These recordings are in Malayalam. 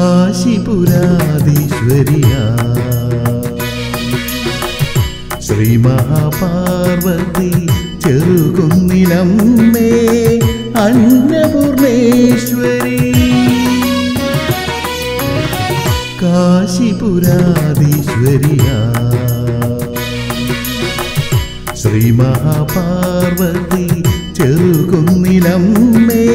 കാശിപുരാധീശ്വരിയാ ശ്രീ മഹാപാർവതി ചെറുകുന്നിലമ്മേ അന്നപൂർണേശ്വരി കാശിപുരാധീശ്വരിയാ ശ്രീ മഹാപാർവതി ചെറുകുന്നിലമ്മേ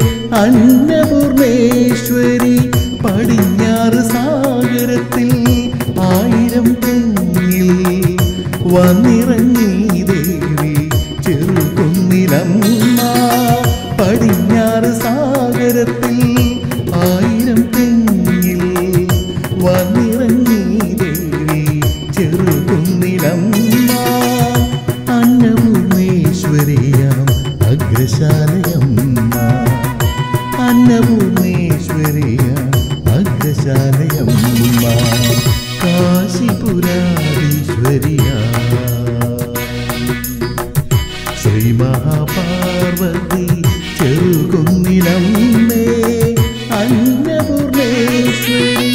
അന്നപൂർണേശ്വരി പടിഞ്ഞാറ് സാഗരത്തിൽ ആയിരം തെങ്ങിൽ വന്നിറങ്ങി ദേവി ചെറുകുന്നിലമ്മ പടിഞ്ഞാറ് സാഗരത്തിൽ ആയിരം തെങ്ങിൽ വന്നിറങ്ങി ദേവി ചെറുകുന്നിലമ്മ അന്നപൂർണേശ്വരിയാം അഗ്രശാലയമ്മ അന്നപൂർണേശ്വരിയാം അഗ്രശാലയമ്മ കാശിപുരാധീശ്വരിയാ ശ്രീ മഹാപാർവതി ചെറുകുന്നിലമ്മേ അന്നപൂർണേശ്വരി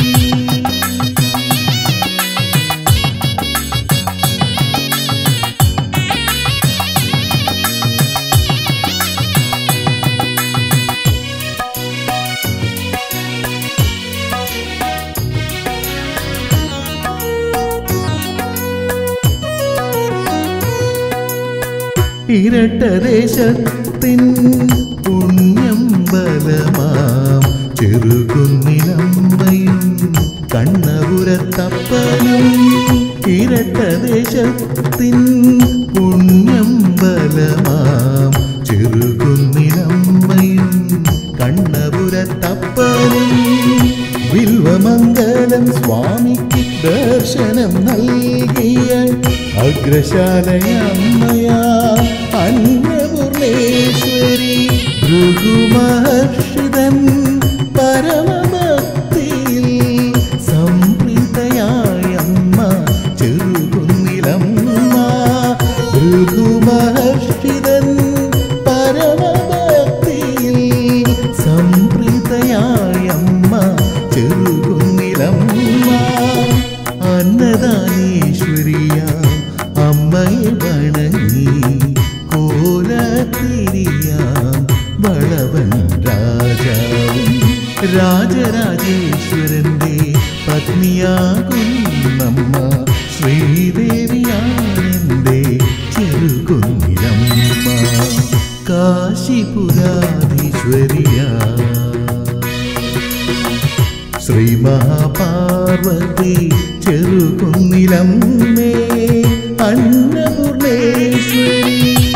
ഇരട്ടദേശത്തിൻ പുണ്യം ബലമാം ചെറുകുന്നിലമ്മയും കണ്ണപുരത്തപ്പനും ഇരട്ടദേശത്തിൻ പുണ്യം ബലമാം ചെറുകുന്നിലമ്മയും കണ്ണപുരത്തപ്പനും വിൽവമംഗലം സ്വാമിക്ക് ദർശനം നൽകിയ അഗ്രശാലയമ്മയാ അന്നപൂർണേശ്വരി ഭൃഗുമഹർഷിതൻ പരമഭക്തിയിൽ സംപ്രീതയായ അമ്മ ചെറുകുന്നിലമ്മ ഭൃഗുമഹർഷിതൻ പരമഭക്തിയിൽ സംപ്രീതയായ അമ്മ ചെറുകുന്നിലമ്മ അന്നദാനേശ്വരിയ അമ്മയെ വണങ്ങി കോലത്തിരിയാം വളവൻ രാജാവും രാജരാജേശ്വരന്റെ പത്നിയാകുന്നമ്മ ശ്രീദേവിയാണെന്റെ ചെറുകുന്നിലമ്മ കാശിപുരാധീശ്വരിയാ ശ്രീ മഹാപാർവതി ചെറുകുന്നിലമ്മേ അന്നപൂർണേശ്വരി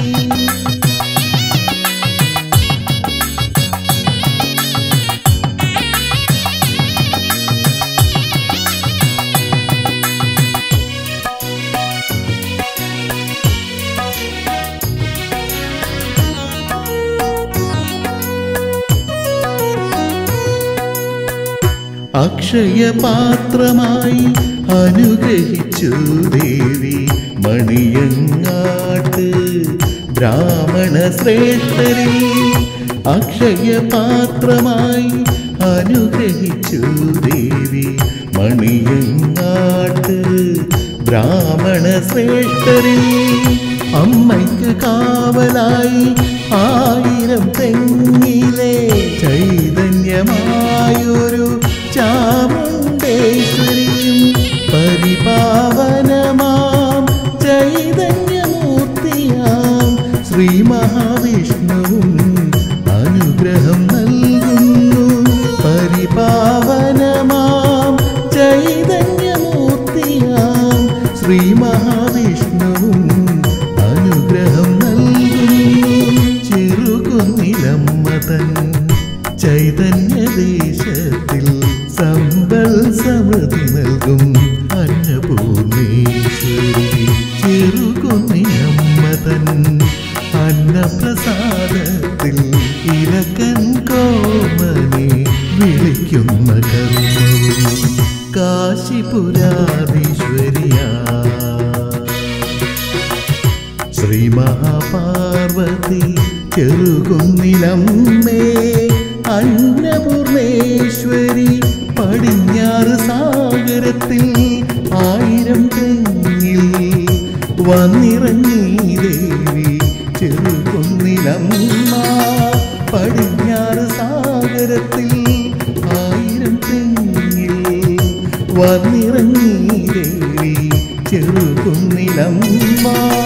അക്ഷയപാത്രമായി അനുഗ്രഹിച്ചു ദേവി മണിയങ്ങാട്ട് ബ്രാഹ്മണ ശ്രേഷ്ഠരിൽ അക്ഷയപാത്രമായി അനുഗ്രഹിച്ചു ദേവി മണിയങ്ങാട്ട് ബ്രാഹ്മണ ശ്രേഷ്ഠരിൽ അമ്മയ്ക്ക് കാവലായി ആയിരം തെങ്ങിലെ ചൈതന്യമായൊരു ചാമുണ്ടേശ്വരിയും പരിപാവനമാം ചൈതന്യമൂർത്തിയാം ശ്രീ മഹാവിഷ്ണുവും അനുഗ്രഹം നൽകുന്നു പരിപാവനമാം ചൈതന്യമൂർത്തിയാം ശ്രീ മഹാവിഷ്ണുവും അനുഗ്രഹം നൽകുന്നു ചെറുകുന്നിലമ്മതൻ ചൈതന്യദേശത്തിൽ സമ്പൽ സമൃദ്ധി നൽകും അന്നപൂർണേശ്വരി ചെറുകുന്നിലമ്മതൻ അന്നപ്രസാദത്തിൽ ഇലക്കൻ കോമനെ വിളിക്കുന്ന കർമ്മവും കാശിപുരാധീശ്വരിയാ ശ്രീ മഹാപാർവതി ചെറുകുന്നിലമ്മേ അന്നപൂർണേശ്വരി പടിഞ്ഞാറ് സാഗരത്തിൽ ആയിരം തെങ്ങിൽ വന്നിറങ്ങി ദേവി ചെറുകുന്നിലമ്മ പടിഞ്ഞാറ് സാഗരത്തിൽ ആയിരം തെങ്ങിൽ വന്നിറങ്ങി ദേവി ചെറുകുന്നിലമ്മ